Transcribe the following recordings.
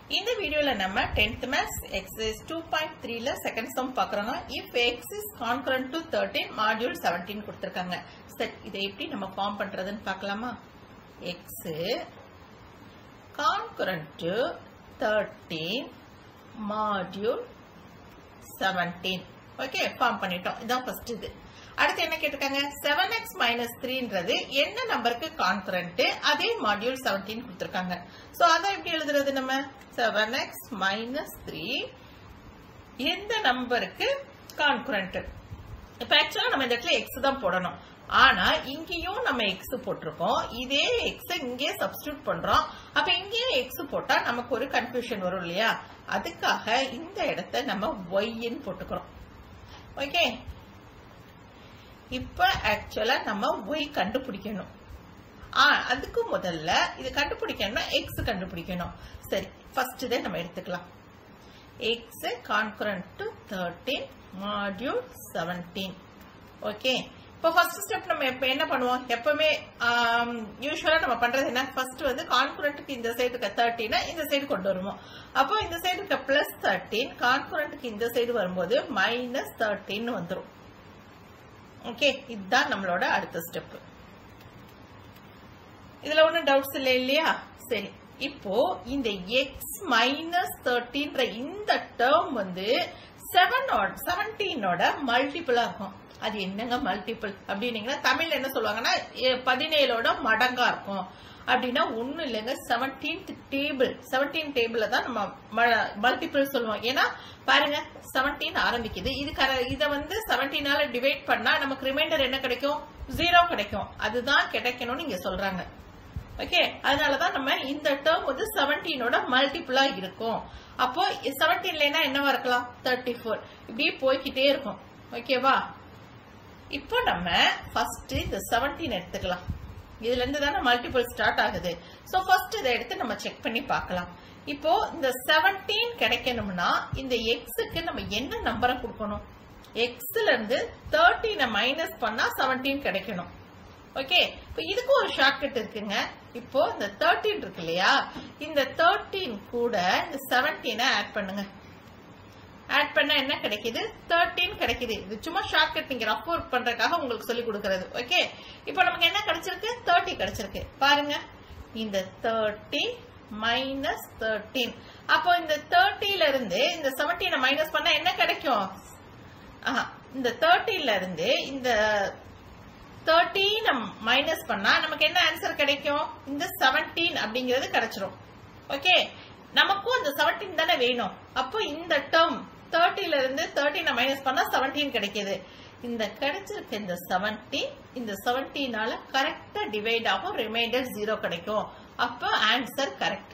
இந்த வீடியோல நம்ம 10th maths exercise two point த்ரீல செகண்ட் சம் பாக்குறோங்க if x is congruent to thirteen modulo seventeen கொடுத்துருக்காங்க சரி இதை எப்படி நம்ம ஃபார்ம் பண்றதுன்னு பார்க்கலாமா x congruent to thirteen modulo seventeen okay form பண்ணிட்டோம் இதான் ஃபர்ஸ்ட் இது அடுத்து என்ன கேட்டிருக்காங்க செவன் எக்ஸ் மைனஸ் த்ரீன்றது என்ன நம்பருக்கு கான்கரண்ட் அதே மாடியூல் செவன்டீன் கொடுத்துருக்காங்க சோ அதான் எப்படி எழுதுறது நம்ம செவன் எக்ஸ் மைனஸ் த்ரீ எந்த நம்பருக்கு கான்கரண்ட் இப்ப ஆக்சுவலா நம்ம இந்த இடத்துல எக்ஸ் தான் போடணும் ஆனா இங்கேயும் நம்ம எக்ஸ் போட்டிருக்கோம் இதே எக்ஸ் இங்கே சப்ஸ்டியூட் பண்றோம் அப்ப இங்கேயும் எக்ஸ் போட்டா நமக்கு ஒரு கன்ஃபியூஷன் வரும் இல்லையா அதுக்காக இந்த இடத்த நம்ம ஒய்ன்னு போட்டுக்கிறோம் ஓகே இப்ப ஆக்சுவலா நம்ம ஒய் கண்டுபிடிக்கணும் ஆ அதுக்கு முதல்ல இது கண்டுபிடிக்கணும்னா எக்ஸ் கண்டுபிடிக்கணும் சரி ஃபர்ஸ்ட் இதை நம்ம எடுத்துக்கலாம் x congruent to thirteen modulo seventeen okay இப்போ ஃபர்ஸ்ட் ஸ்டெப் நம்ம எப்ப என்ன பண்ணுவோம் எப்பவுமே யூஸ்வலா நம்ம பண்றது என்ன ஃபர்ஸ்ட் வந்து கான்குரண்ட்டுக்கு இந்த சைடு இருக்க தேர்ட்டினா இந்த சைடு கொண்டு வருவோம் அப்போ இந்த சைடு இருக்க பிளஸ் தேர்ட்டீன் கான்குரண்ட்டுக்கு இந்த சைடு வரும்போது மைனஸ் தேர்ட்டின் வந்துடும் ஓகே இதுதான் நம்மளோட அடுத்த ஸ்டெப் இதுல ஒன்றும் டவுட்ஸ் இல்லை இல்லையா சரி இப்போ இந்த எக்ஸ் மைனஸ் தேர்ட்டின்ற இந்த டேர்ம் வந்து செவனோட செவன்டீனோட மல்டிபிளா இருக்கும் அது என்னங்க மல்டிபிள் அப்படின்னீங்கன்னா தமிழ்ல என்ன சொல்லுவாங்கன்னா பதினேழோட மடங்கா இருக்கும் அப்படின்னா ஒண்ணும் இல்லைங்க செவன்டீன்த் டேபிள் செவன்டீன் டேபிள்ல தான் நம்ம மல்டிபிள் சொல்லுவோம் ஏன்னா பாருங்க செவன்டீன் ஆரம்பிக்குது இது இதை வந்து செவன்டீனால டிவைட் பண்ணா நமக்கு ரிமைண்டர் என்ன கிடைக்கும் ஜீரோ கிடைக்கும் அதுதான் கிடைக்கணும்னு இங்க சொல்றாங்க ஓகே அதனாலதான் நம்ம இந்த டேர்ம் வந்து செவன்டீனோட மல்டிபிளா இருக்கும் அப்போ செவன்டீன்ல என்னவா இருக்கலாம் தேர்ட்டி ஃபோர் இப்படியே போய்கிட்டே இருக்கும் ஓகேவா இப்போ நம்ம ஃபர்ஸ்ட் இந்த செவன்டீன் எடுத்துக்கலாம் இதுல இருந்து தானே மல்டிபிள் ஸ்டார்ட் ஆகுது சோ ஃபர்ஸ்ட் இதை எடுத்து நம்ம செக் பண்ணி பார்க்கலாம் இப்போ இந்த செவன்டீன் கிடைக்கணும்னா இந்த எக்ஸுக்கு நம்ம என்ன நம்பரை கொடுக்கணும் எக்ஸ்ல இருந்து தேர்ட்டீனை மைனஸ் பண்ணா செவன்டீன் கிடைக்கணும் ஓகே இப்போ இதுக்கு ஒரு ஷார்ட்கட் இருக்குங்க இப்போ இந்த தேர்ட்டீன் இருக்கு இல்லையா இந்த தேர்ட்டீன் கூட இந்த செவன்டீனை ஆட் பண்ணுங்க ஆட் பண்ணா என்ன கிடைக்குது தேர்ட்டீன் கிடைக்குது இது சும்மா ஷார்ட்கட் நீங்க ரஃப் ஒர்க் பண்றதுக்காக உங்களுக்கு சொல்லி கொடுக்கறது ஓகே இப்போ நமக்கு என்ன கிடைச்சிருக்கு தேர்ட்டி கிடைச்சிருக்கு பாருங்க இந்த தேர்ட்டி மைனஸ் தேர்ட்டீன் அப்போ இந்த தேர்ட்டில இருந்து இந்த செவன்டீனை மைனஸ் பண்ணா என்ன கிடைக்கும் இந்த தேர்ட்டில இருந்து இந்த தேர்ட்டீன் மைனஸ் பண்ணா நமக்கு என்ன ஆன்சர் கிடைக்கும் இந்த செவன்டீன் அப்படிங்கிறது கிடைச்சிரும் ஓகே நமக்கும் இந்த செவன்டீன் தானே வேணும் அப்போ இந்த டேர்ம் தேர்ட்டில இருந்து தேர்ட்டீனை மைனஸ் பண்ணா செவன்டீன் கிடைக்குது இந்த கிடைச்சிருக்க இந்த செவன்டீன் இந்த செவன்டீனால கரெக்டா டிவைட் ஆகும் ரிமைண்டர் ஜீரோ கிடைக்கும் அப்போ ஆன்சர் கரெக்ட்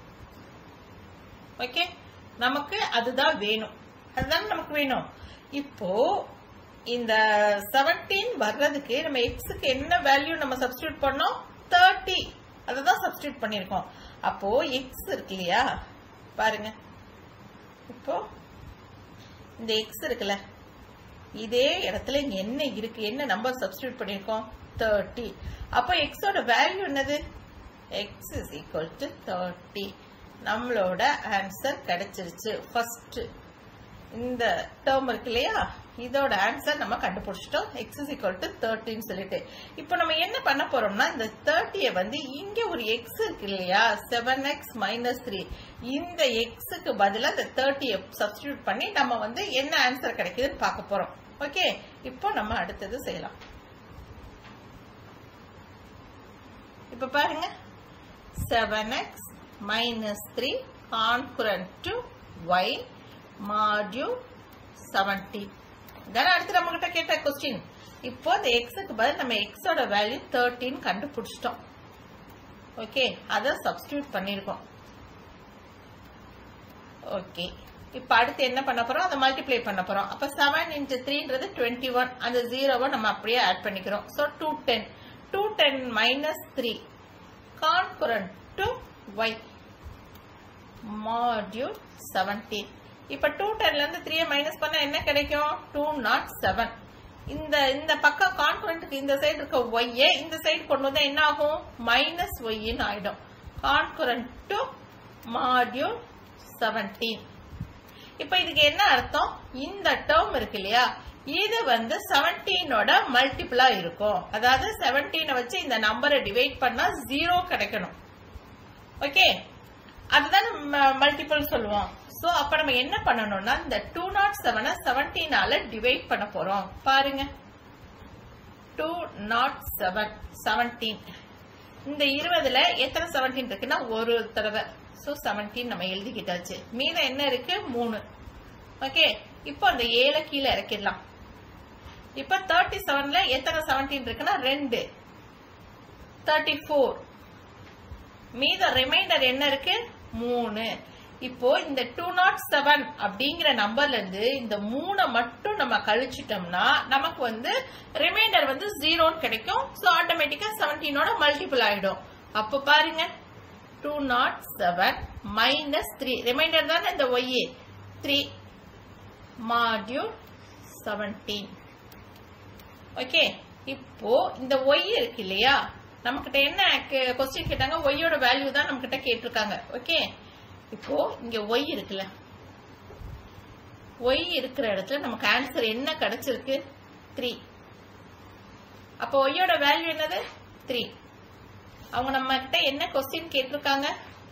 ஓகே நமக்கு அதுதான் வேணும் அதுதான் நமக்கு வேணும் இப்போ இந்த செவன்டீன் வர்றதுக்கு நம்ம எக்ஸுக்கு என்ன வேல்யூ நம்ம சப்ஸ்டியூட் பண்ணோம் தேர்ட்டி அததான் சப்ஸ்டியூட் பண்ணிருக்கோம் அப்போ எக்ஸ் இருக்கு இல்லையா பாருங்க இப்போ இந்த எக்ஸ் இருக்குல்ல இதே இடத்துல இங்க என்ன இருக்கு என்ன நம்பர் சப்ஸ்டியூட் பண்ணிருக்கோம் தேர்ட்டி அப்போ எக்ஸோட வேல்யூ என்னது x is equal to thirty நம்மளோட ஆன்சர் கிடைச்சிருச்சு ஃபர்ஸ்ட் இந்த டேர்ம் இருக்கு இல்லையா இதோட ஆன்சர் நம்ம கண்டுபிடிச்சிட்டோம் எக்ஸ் இஸ் ஈக்குவல் டு தேர்ட்டின்னு சொல்லிட்டு இப்போ நம்ம என்ன பண்ண போறோம்னா இந்த தேர்ட்டிய வந்து இங்க ஒரு எக்ஸ் இருக்கு இல்லையா செவன் எக்ஸ் மைனஸ் த்ரீ இந்த எக்ஸுக்கு பதிலாக இந்த தேர்ட்டிய சப்ஸ்டியூட் பண்ணி நம்ம வந்து என்ன ஆன்சர் கிடைக்குதுன்னு பார்க்க போறோம் ஓகே இப்போ நம்ம அடுத்தது செய்யலாம் இப்ப பாருங்க seven x minus three congruent to y modulo seventeen இதான அடுத்து நம்ம கிட்ட கேட்ட கொஸ்டின் இப்போ இந்த எக்ஸுக்கு பதில் நம்ம எக்ஸோட வேல்யூ தேர்ட்டின் கண்டுபிடிச்சிட்டோம் ஓகே அதை சப்ஸ்டியூட் பண்ணிருக்கோம் ஓகே இப்ப அடுத்து என்ன பண்ண போறோம் அதை மல்டிப்ளை பண்ண போறோம் அப்ப செவன் இன்டு த்ரீன்றது டுவெண்ட்டி ஒன் அந்த ஜீரோவை நம்ம அப்படியே ஆட் பண்ணிக்கிறோம் so two ten two ten minus three congruent to y modulo seventeen இப்ப டூ டென்ல இருந்து த்ரீ மைனஸ் பண்ணா என்ன கிடைக்கும் டூ நாட் செவன் இந்த இந்த பக்கம் கான்குரண்ட்டுக்கு இந்த சைடு இருக்க ஒய்ய இந்த சைடு கொண்டு வந்தா என்ன ஆகும் மைனஸ் ஒய்ன்னு ஆயிடும் கான்குரண்ட் டு மாடியூல் செவன்டீன் இப்ப இதுக்கு என்ன அர்த்தம் இந்த டேர்ம் இருக்கு இல்லையா இது வந்து செவன்டீனோட மல்டிபிளா இருக்கும் அதாவது செவன்டீனை வச்சு இந்த நம்பரை டிவைட் பண்ணா ஜீரோ கிடைக்கணும் ஓகே அதுதான் மல்டிபிள் சொல்லுவோம் சோ அப்ப நம்ம என்ன பண்ணணும்னா இந்த டூ நாட் செவனை செவன்டீனால டிவைட் பண்ண போறோம் பாருங்க டூ நாட் செவன் செவன்டீன் இந்த இருபதுல எத்தனை செவன்டீன் இருக்குன்னா ஒரு தடவை சோ செவன்டீன் நம்ம எழுதிக்கிட்டாச்சு மீதம் என்ன இருக்கு மூணு ஓகே இப்போ அந்த ஏழை கீழே இறக்கிடலாம் இப்ப தேர்ட்டி செவன்ல எத்தனை செவன்டீன் இருக்குன்னா ரெண்டு தேர்ட்டி ஃபோர் மீத ரிமைண்டர் என்ன இருக்கு மூணு இப்போ இந்த டூ நாட் செவன் அப்படிங்கிற நம்பர்ல இருந்து இந்த மூணை மட்டும் நம்ம கழிச்சிட்டோம்னா நமக்கு வந்து ரிமைண்டர் வந்து ஜீரோன்னு கிடைக்கும் ஸோ ஆட்டோமேட்டிக்கா செவன்டீனோட மல்டிபிள் ஆயிடும் அப்போ பாருங்க two naught seven minus three remainder தானே இந்த ஒய்ஏ த்ரீ மாடியூல் செவன்டீன் ஓகே இப்போ இந்த ஒய் இருக்கு இல்லையா நம்மகிட்ட என்ன கொஸ்டின் கேட்டாங்க ஒய்யோட வேல்யூ தான் நம்ம கிட்ட கேட்டிருக்காங்க ஓகே இப்போ இங்க ஒய் இருக்குல்ல ஒய் இருக்கிற இடத்துல நமக்கு ஆன்சர் என்ன கிடைச்சிருக்கு த்ரீ அப்போ ஒய்யோட வேல்யூ என்னது த்ரீ அவங்க நம்ம கிட்ட என்ன கொஸ்டின் கேட்டிருக்காங்க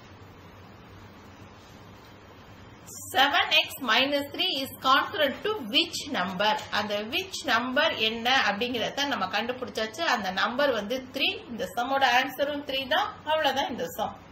seven x minus three is congruent to which number அந்த விச் நம்பர் என்ன அப்படிங்கறத நம்ம கண்டுபிடிச்சாச்சு அந்த நம்பர் வந்து த்ரீ இந்த சம்மோட ஆன்சரும் த்ரீ தான் அவ்வளவுதான் இந்த சம்